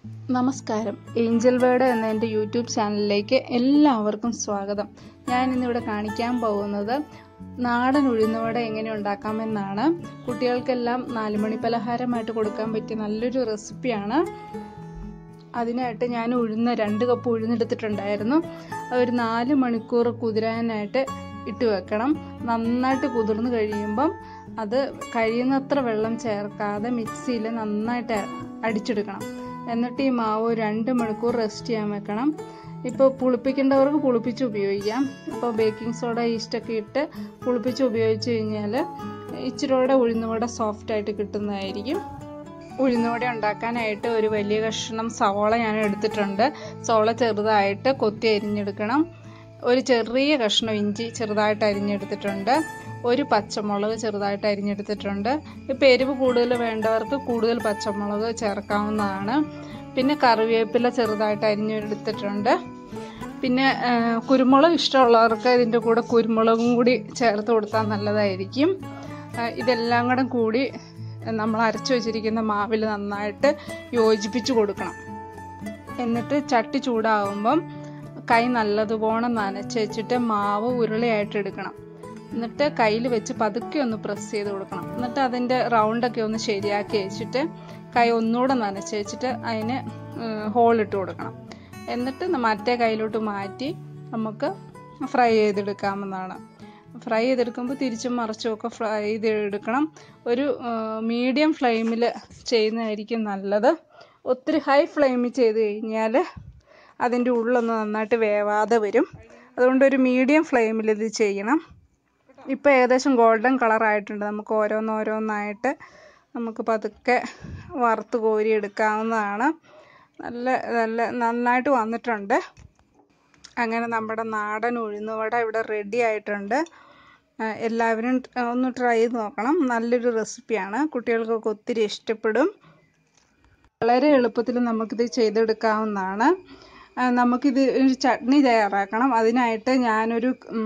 നമസ്കാരം Angel word എന്ന എൻ്റെ യൂട്യൂബ് ചാനലിലേക്ക് എല്ലാവർക്കും സ്വാഗതം ഞാൻ ഇന്നിവിടെ കാണിക്കാൻ പോകുന്നത് നാടൻ ഉഴുന്നുവട എങ്ങനെ ഉണ്ടാക്കാമെന്നാണ് കുട്ടികൾക്കെല്ലാം നാലുമണി പലഹാരമായിട്ട് കൊടുക്കാൻ പറ്റിയ നല്ലൊരു റെസിപ്പിയാണ് അതിനായിട്ട് ഞാൻ ഉഴുന്ന് രണ്ട് കപ്പ് ഉഴുന്നെടുത്തിട്ടുണ്ടായിരുന്നു ഒരു നാല് മണിക്കൂർ കുതിരാനായിട്ട് ഇട്ട് വെക്കണം നന്നായിട്ട് കുതിർന്ന് കഴിയുമ്പം അത് കഴിയുന്നത്ര വെള്ളം ചേർക്കാതെ മിക്സിയിൽ നന്നായിട്ട് അടിച്ചെടുക്കണം എന്നിട്ട് ഈ മാവ് രണ്ട് മണിക്കൂർ റെസ്റ്റ് ചെയ്യാൻ വെക്കണം ഇപ്പോൾ പുളിപ്പിക്കേണ്ടവർക്ക് പുളിപ്പിച്ച് ഉപയോഗിക്കാം ഇപ്പോൾ ബേക്കിംഗ് സോഡ ഈസ്റ്റൊക്കെ ഇട്ട് പുളിപ്പിച്ച് ഉപയോഗിച്ച് കഴിഞ്ഞാൽ ഇച്ചിരിയോടെ ഉഴുന്നുവട സോഫ്റ്റായിട്ട് കിട്ടുന്നതായിരിക്കും ഉഴുന്നുവട ഉണ്ടാക്കാനായിട്ട് ഒരു വലിയ കഷ്ണം സവോള ഞാൻ എടുത്തിട്ടുണ്ട് സവോള ചെറുതായിട്ട് കൊത്തി അരിഞ്ഞെടുക്കണം ഒരു ചെറിയ കഷ്ണം ഇഞ്ചി ചെറുതായിട്ട് അരിഞ്ഞെടുത്തിട്ടുണ്ട് ഒരു പച്ചമുളക് ചെറുതായിട്ട് അരിഞ്ഞെടുത്തിട്ടുണ്ട് ഇപ്പോൾ എരിവ് കൂടുതൽ വേണ്ടവർക്ക് കൂടുതൽ പച്ചമുളക് ചേർക്കാവുന്നതാണ് പിന്നെ കറിവേപ്പില ചെറുതായിട്ട് അരിഞ്ഞെടുത്തിട്ടുണ്ട് പിന്നെ കുരുമുളക് ഇഷ്ടമുള്ളവർക്ക് ഇതിൻ്റെ കൂടെ കുരുമുളകും കൂടി ചേർത്ത് കൊടുത്താൽ നല്ലതായിരിക്കും ഇതെല്ലാം കൂടെ കൂടി നമ്മൾ അരച്ചു വെച്ചിരിക്കുന്ന മാവിൽ നന്നായിട്ട് യോജിപ്പിച്ച് കൊടുക്കണം എന്നിട്ട് ചട്ടി ചൂടാകുമ്പം കൈ നല്ലതുപോലെ നനച്ച് വെച്ചിട്ട് മാവ് ഉരുളയായിട്ട് എടുക്കണം എന്നിട്ട് കയ്യിൽ വെച്ച് പതുക്കെ ഒന്ന് പ്രസ് ചെയ്ത് കൊടുക്കണം എന്നിട്ട് അതിൻ്റെ റൗണ്ടൊക്കെ ഒന്ന് ശരിയാക്കി വെച്ചിട്ട് കൈ ഒന്നുകൂടെ നനച്ച് വെച്ചിട്ട് അതിന് ഹോളിട്ട് കൊടുക്കണം എന്നിട്ട് മറ്റേ കയ്യിലോട്ട് മാറ്റി നമുക്ക് ഫ്രൈ ചെയ്തെടുക്കാവുന്നതാണ് ഫ്രൈ ചെയ്തെടുക്കുമ്പോൾ തിരിച്ചും മറിച്ചും ഒക്കെ ഫ്രൈ ചെയ്തെടുക്കണം ഒരു മീഡിയം ഫ്ലെയിമിൽ ചെയ്യുന്നതായിരിക്കും നല്ലത് ഒത്തിരി ഹൈ ഫ്ലെയിമിൽ ചെയ്ത് കഴിഞ്ഞാൽ അതിൻ്റെ ഉള്ളൊന്ന് നന്നായിട്ട് വേവാതെ വരും അതുകൊണ്ട് ഒരു മീഡിയം ഫ്ലെയിമിൽ ഇത് ചെയ്യണം ഇപ്പോൾ ഏകദേശം ഗോൾഡൻ കളർ ആയിട്ടുണ്ട് നമുക്ക് ഓരോന്നോരോന്നായിട്ട് നമുക്ക് പതുക്കെ വറുത്ത് കോരി എടുക്കാവുന്നതാണ് നല്ല നല്ല നന്നായിട്ട് വന്നിട്ടുണ്ട് അങ്ങനെ നമ്മുടെ നാടൻ ഉഴുന്നുവട ഇവിടെ റെഡി ആയിട്ടുണ്ട് എല്ലാവരും ഒന്ന് ട്രൈ ചെയ്ത് നോക്കണം നല്ലൊരു റെസിപ്പിയാണ് കുട്ടികൾക്കൊക്കെ ഒത്തിരി ഇഷ്ടപ്പെടും വളരെ എളുപ്പത്തിൽ നമുക്കിത് ചെയ്തെടുക്കാവുന്നതാണ് നമുക്കിത് ഒരു ചട്നി തയ്യാറാക്കണം അതിനായിട്ട് ഞാനൊരു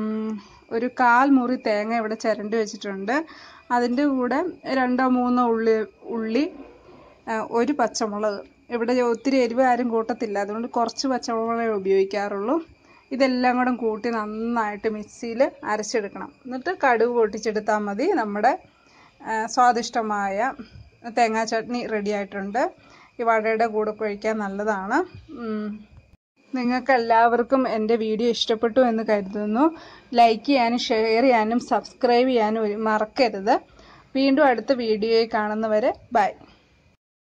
ഒരു കാൽ മുറി തേങ്ങ ഇവിടെ ചിരണ്ടി വെച്ചിട്ടുണ്ട് അതിൻ്റെ കൂടെ രണ്ടോ മൂന്നോ ഉള്ളി ഉള്ളി ഒരു പച്ചമുളക് ഇവിടെ ഒത്തിരി എരിവ് ആരും കൂട്ടത്തില്ല അതുകൊണ്ട് കുറച്ച് പച്ചമുളകേ ഉപയോഗിക്കാറുള്ളൂ ഇതെല്ലാം കൂടെ കൂട്ടി നന്നായിട്ട് മിക്സിയിൽ അരച്ചെടുക്കണം എന്നിട്ട് കടുക് പൊട്ടിച്ചെടുത്താൽ മതി നമ്മുടെ സ്വാദിഷ്ടമായ തേങ്ങാ ചട്നി റെഡി ആയിട്ടുണ്ട് ഈ വടയുടെ കൂടെ കഴിക്കാൻ നല്ലതാണ് നിങ്ങൾക്ക് എല്ലാവർക്കും എൻ്റെ വീഡിയോ ഇഷ്ടപ്പെട്ടു എന്ന് കരുതുന്നു ലൈക്ക് ചെയ്യാനും ഷെയർ ചെയ്യാനും സബ്സ്ക്രൈബ് ചെയ്യാനും മറക്കരുത് വീണ്ടും അടുത്ത വീഡിയോയിൽ കാണുന്നവരെ ബൈ